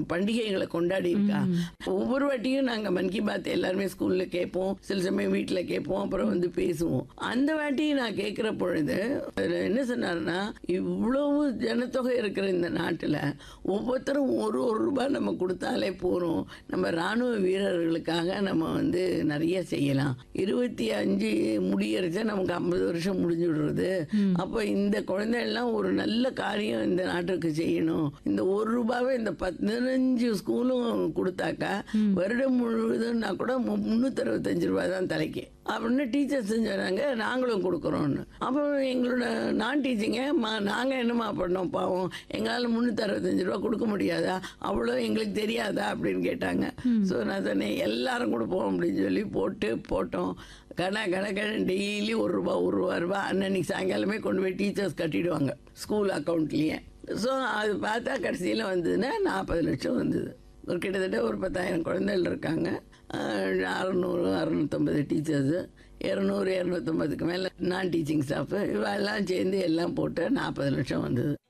பண்டிகைகளை கொண்டாடி இருக்கா ஒவ்வொரு வாட்டியும் நாங்க மன் கி பாத் எல்லாருமே ஸ்கூல்ல கேட்போம் சில சமயம் வீட்டுல கேட்போம் அப்புறம் வந்து பேசுவோம் அந்த வாட்டி நான் கேட்கிற பொழுது அதுல என்ன சொன்னாருன்னா இவ்வளவு ஜனத்தொகை இருக்கிற இந்த நாட்டுல ஒவ்வொருத்தரும் ஒரு ஒரு ரூபாய் நம்ம கொடுத்தாலே போறோம் நம்ம ராணுவ வீரர்களுக்காக நம்ம வந்து நிறைய செய்யலாம் இருபத்தி அஞ்சு முடியறச்ச நமக்கு ஐம்பது வருஷம் முடிஞ்சு விடுறது அப்போ இந்த குழந்தை எல்லாம் ஒரு நல்ல காரியம் இந்த நாட்டுக்கு செய்யணும் இந்த ஒரு ரூபாவை இந்த பதினஞ்சு ஸ்கூலும் கொடுத்தாக்கா வருடம் முழுவதும்னா கூட முந்நூற்றி அறுபத்தஞ்சு ரூபாய் தான் தலைக்கு அப்படின்னு டீச்சர்ஸ் சொன்னாங்க நாங்களும் கொடுக்குறோன்னு அப்போ எங்களோட நான் டீச்சிங்க மா நாங்கள் என்னம்மா பண்ணோம் பாவம் எங்களால் முந்நூற்றி அறுபத்தஞ்சு ரூபா கொடுக்க முடியாதா அவ்வளோ எங்களுக்கு தெரியாதா அப்படின்னு கேட்டாங்க ஸோ நான் சொன்னேன் எல்லாரும் கொடுப்போம் அப்படின்னு சொல்லி போட்டு போட்டோம் கண கணக்கன் டெய்லி ஒரு ரூபா ஒரு ரூபா ரூபா அன்னன்னைக்கு சாயங்காலமே கொண்டு போய் டீச்சர்ஸ் கட்டிடுவாங்க ஸ்கூல் அக்கௌண்ட்லேயே ஸோ அது பார்த்தா கடைசியில் வந்ததுன்னா நாற்பது லட்சம் வந்தது ஒரு கிட்டத்தட்ட ஒரு பத்தாயிரம் குழந்தைகள் இருக்காங்க அஹ் அறநூறு அறநூற்றம்பது டீச்சர்ஸு இரநூறு இரநூத்தம்பதுக்கு மேலே நான் டீச்சிங் ஸ்டாஃபு இவெல்லாம் சேர்ந்து எல்லாம் போட்டு நாற்பது லட்சம் வந்தது